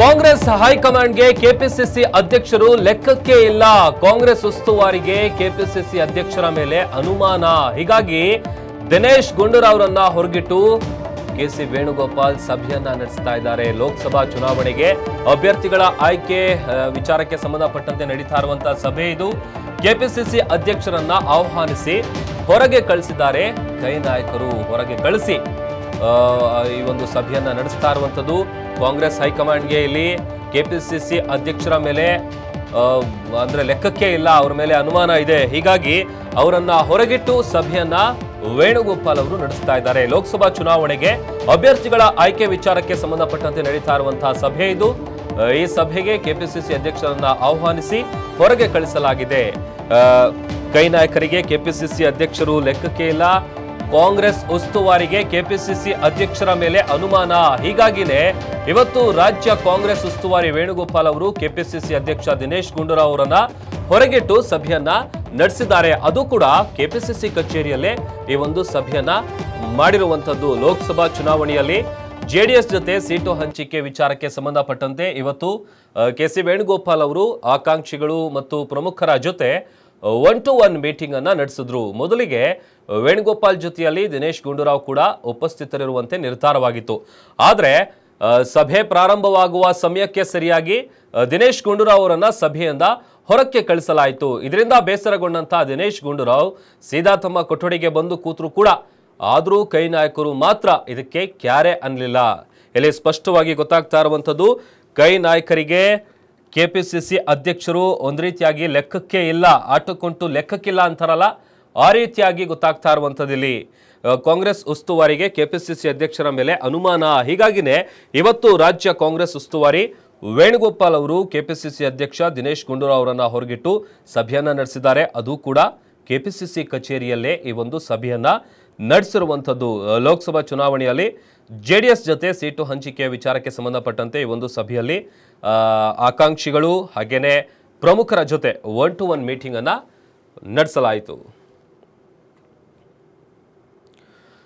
ಕಾಂಗ್ರೆಸ್ ಹೈಕಮಾಂಡ್ಗೆ ಕೆಪಿಸಿಸಿ ಅಧ್ಯಕ್ಷರು ಲೆಕ್ಕಕ್ಕೆ ಇಲ್ಲ ಕಾಂಗ್ರೆಸ್ ಉಸ್ತುವಾರಿಗೆ ಕೆಪಿಸಿಸಿ ಅಧ್ಯಕ್ಷರ ಮೇಲೆ ಅನುಮಾನ ಹೀಗಾಗಿ ದಿನೇಶ್ ಗುಂಡೂರಾವ್ರನ್ನ ಹೊರಗಿಟ್ಟು ಕೆಸಿ ವೇಣುಗೋಪಾಲ್ ಸಭೆಯನ್ನ ನಡೆಸ್ತಾ ಇದ್ದಾರೆ ಲೋಕಸಭಾ ಚುನಾವಣೆಗೆ ಅಭ್ಯರ್ಥಿಗಳ ಆಯ್ಕೆ ಆ, ವಿಚಾರಕ್ಕೆ ಸಂಬಂಧಪಟ್ಟಂತೆ ನಡೀತಾ ಇರುವಂತಹ ಸಭೆ ಇದು ಕೆಪಿಸಿಸಿ ಅಧ್ಯಕ್ಷರನ್ನ ಆಹ್ವಾನಿಸಿ ಹೊರಗೆ ಕಳಿಸಿದ್ದಾರೆ ಕೈ ನಾಯಕರು ಹೊರಗೆ ಕಳಿಸಿ ಆ, ಈ ಒಂದು ಸಭೆಯನ್ನ ನಡೆಸ್ತಾ ಇರುವಂತದ್ದು ಕಾಂಗ್ರೆಸ್ ಹೈಕಮಾಂಡ್ಗೆ ಇಲ್ಲಿ ಕೆಪಿಸಿಸಿ ಅಧ್ಯಕ್ಷರ ಮೇಲೆ ಆ, ಅಂದ್ರೆ ಲೆಕ್ಕಕ್ಕೆ ಇಲ್ಲ ಅವ್ರ ಮೇಲೆ ಅನುಮಾನ ಇದೆ ಹೀಗಾಗಿ ಅವರನ್ನ ಹೊರಗಿಟ್ಟು ಸಭೆಯನ್ನ ವೇಣುಗೋಪಾಲ್ ಅವರು ನಡೆಸ್ತಾ ಇದ್ದಾರೆ ಲೋಕಸಭಾ ಚುನಾವಣೆಗೆ ಅಭ್ಯರ್ಥಿಗಳ ಆಯ್ಕೆ ವಿಚಾರಕ್ಕೆ ಸಂಬಂಧಪಟ್ಟಂತೆ ನಡೀತಾ ಇರುವಂತಹ ಸಭೆ ಇದು ಆ, ಈ ಸಭೆಗೆ ಕೆಪಿಸಿಸಿ ಅಧ್ಯಕ್ಷರನ್ನ ಆಹ್ವಾನಿಸಿ ಹೊರಗೆ ಕಳಿಸಲಾಗಿದೆ ಆ, ಕೈ ನಾಯಕರಿಗೆ ಕೆಪಿಸಿಸಿ ಅಧ್ಯಕ್ಷರು ಲೆಕ್ಕಕ್ಕೆ ಇಲ್ಲ ಕಾಂಗ್ರೆಸ್ ಉಸ್ತುವಾರಿಗೆ ಕೆಪಿಸಿಸಿ ಅಧ್ಯಕ್ಷರ ಮೇಲೆ ಅನುಮಾನ ಹೀಗಾಗಿನೇ ಇವತ್ತು ರಾಜ್ಯ ಕಾಂಗ್ರೆಸ್ ಉಸ್ತುವಾರಿ ವೇಣುಗೋಪಾಲ್ ಅವರು ಕೆಪಿಸಿಸಿ ಅಧ್ಯಕ್ಷ ದಿನೇಶ್ ಗುಂಡೂರಾವ್ ಅವರನ್ನ ಹೊರಗಿಟ್ಟು ಸಭೆಯನ್ನ ನಡೆಸಿದ್ದಾರೆ ಅದು ಕೂಡ ಕೆಪಿಸಿಸಿ ಕಚೇರಿಯಲ್ಲೇ ಈ ಒಂದು ಸಭೆಯನ್ನ ಮಾಡಿರುವಂತದ್ದು ಲೋಕಸಭಾ ಚುನಾವಣೆಯಲ್ಲಿ ಜೆಡಿಎಸ್ ಜೊತೆ ಸೀಟು ಹಂಚಿಕೆ ವಿಚಾರಕ್ಕೆ ಸಂಬಂಧಪಟ್ಟಂತೆ ಇವತ್ತು ಕೆ ಸಿ ವೇಣುಗೋಪಾಲ್ ಅವರು ಆಕಾಂಕ್ಷಿಗಳು ಮತ್ತು ಪ್ರಮುಖರ ಜೊತೆ ಒನ್ ಟು ಒನ್ ಮೀಟಿಂಗ್ ಅನ್ನ ನಡೆಸಿದ್ರು ಮೊದಲಿಗೆ ವೇಣುಗೋಪಾಲ್ ಜೊತೆಯಲ್ಲಿ ದಿನೇಶ್ ಗುಂಡೂರಾವ್ ಕೂಡ ಉಪಸ್ಥಿತರಿರುವಂತೆ ನಿರ್ಧಾರವಾಗಿತ್ತು ಆದ್ರೆ ಆ, ಸಭೆ ಪ್ರಾರಂಭವಾಗುವ ಸಮಯಕ್ಕೆ ಸರಿಯಾಗಿ ಆ, ದಿನೇಶ್ ಗುಂಡೂರಾವ್ ಅವರನ್ನ ಸಭೆಯಿಂದ ಹೊರಕ್ಕೆ ಕಳಿಸಲಾಯಿತು ಇದರಿಂದ ಬೇಸರಗೊಂಡಂತ ದಿನೇಶ್ ಗುಂಡೂರಾವ್ ಸೀದಾ ತಮ್ಮ ಕೊಠಡಿಗೆ ಬಂದು ಕೂತರು ಕೂಡ ಆದರೂ ಕೈ ನಾಯಕರು ಮಾತ್ರ ಇದಕ್ಕೆ ಕ್ಯಾರೆ ಅನ್ನಲಿಲ್ಲ ಇಲ್ಲಿ ಸ್ಪಷ್ಟವಾಗಿ ಗೊತ್ತಾಗ್ತಾ ಇರುವಂಥದ್ದು ಕೈ ನಾಯಕರಿಗೆ ಕೆಪಿಸಿಸಿ ಅಧ್ಯಕ್ಷರು ಒಂದು ರೀತಿಯಾಗಿ ಲೆಕ್ಕಕ್ಕೆ ಇಲ್ಲ ಆಟಕ್ಕುಂಟು ಲೆಕ್ಕಕ್ಕಿಲ್ಲ ಅಂತಾರಲ್ಲ ಆ ರೀತಿಯಾಗಿ ಗೊತ್ತಾಗ್ತಾ ಇರುವಂಥದ್ದು ಇಲ್ಲಿ ಆ, ಕಾಂಗ್ರೆಸ್ ಉಸ್ತುವಾರಿಗೆ ಕೆಪಿಸಿಸಿ ಅಧ್ಯಕ್ಷರ ಮೇಲೆ ಅನುಮಾನ ಹೀಗಾಗಿನೇ ಇವತ್ತು ರಾಜ್ಯ ಕಾಂಗ್ರೆಸ್ ಉಸ್ತುವಾರಿ ವೇಣುಗೋಪಾಲ್ ಅವರು ಕೆಪಿಸಿಸಿ ಅಧ್ಯಕ್ಷ ದಿನೇಶ್ ಗುಂಡೂರಾವ್ ಅವರನ್ನ ಹೊರಗಿಟ್ಟು ಸಭೆಯನ್ನ ನಡೆಸಿದ್ದಾರೆ ಅದು ಕೂಡ ಕೆಪಿಸಿಸಿ ಕಚೇರಿಯಲ್ಲೇ ಈ ಒಂದು ಸಭೆಯನ್ನ ನಡೆಸಿರುವಂಥದ್ದು ಆ, ಲೋಕಸಭಾ ಚುನಾವಣೆಯಲ್ಲಿ ಜೆಡಿಎಸ್ ಜೊತೆ ಸೀಟು ಹಂಚಿಕೆಯ ವಿಚಾರಕ್ಕೆ ಸಂಬಂಧಪಟ್ಟಂತೆ ಈ ಒಂದು ಸಭೆಯಲ್ಲಿ ಆ, ಆಕಾಂಕ್ಷಿಗಳು ಹಾಗೇನೆ ಪ್ರಮುಖರ ಜೊತೆ ಒನ್ ಟು ಒನ್ ಮೀಟಿಂಗ್ ಅನ್ನ ನಡೆಸಲಾಯಿತು